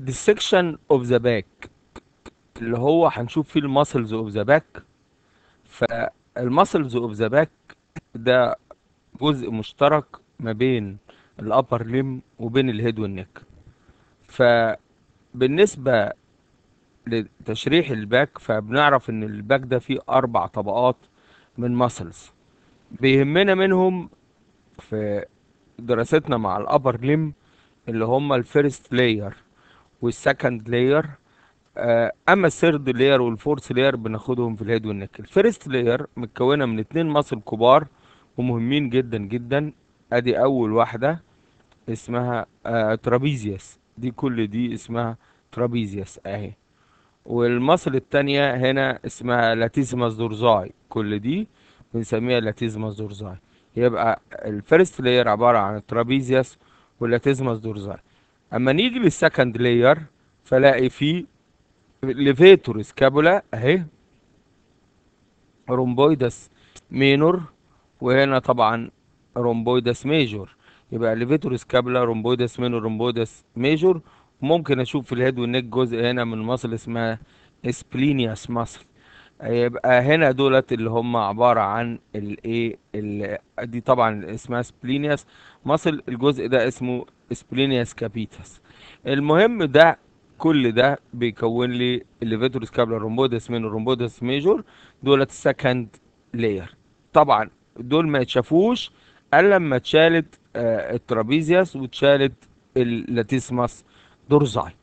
dissection of the back اللي هو هنشوف فيه الماسلز اوف ذا باك فالماسلز اوف ذا باك ده جزء مشترك ما بين الابر ليم وبين الهيد والنك فبالنسبة لتشريح الباك فبنعرف ان الباك ده فيه اربع طبقات من ماسلز بيهمنا منهم في دراستنا مع الابر ليم اللي هم الفيرست لاير والسكند لاير اما الثيرد لاير والفورث لاير بناخدهم في الهيد والنك الفيرست لاير متكونه من اتنين ماسل كبار ومهمين جدا جدا ادي اول واحده اسمها آه ترابيزيوس دي كل دي اسمها ترابيزيوس اهي والمصل التانية هنا اسمها لاتيزماس دورزاي كل دي بنسميها لاتيزماس دورزاي يبقى الفيرست لاير عبارة عن الترابيزيوس واللاتيزماس دورزاي اما نيجي للسكند لاير فلاقي فيه ليفيتور سكابولا اهي رومبويدس مينور وهنا طبعا رومبويدس ميجور يبقى ليفيتور سكابولا رومبويدس مينور رومبويدس ميجور ممكن اشوف في الهيد والنك جزء هنا من مصل اسمها سبلينياس مصل يبقى هنا دولت اللي هم عبارة عن الايه دي طبعا اسمها سبلينياس مصل الجزء ده اسمه سبلينياس كابيتاس المهم ده كل ده بيكون لي الليفيتور سكابلا رومبودس من رومبودس ميجور دولت السكند لاير طبعا دول ما يتشافوش الا لما اتشالت آه الترابيزيوس واتشالت اللاتيسماس دورزاي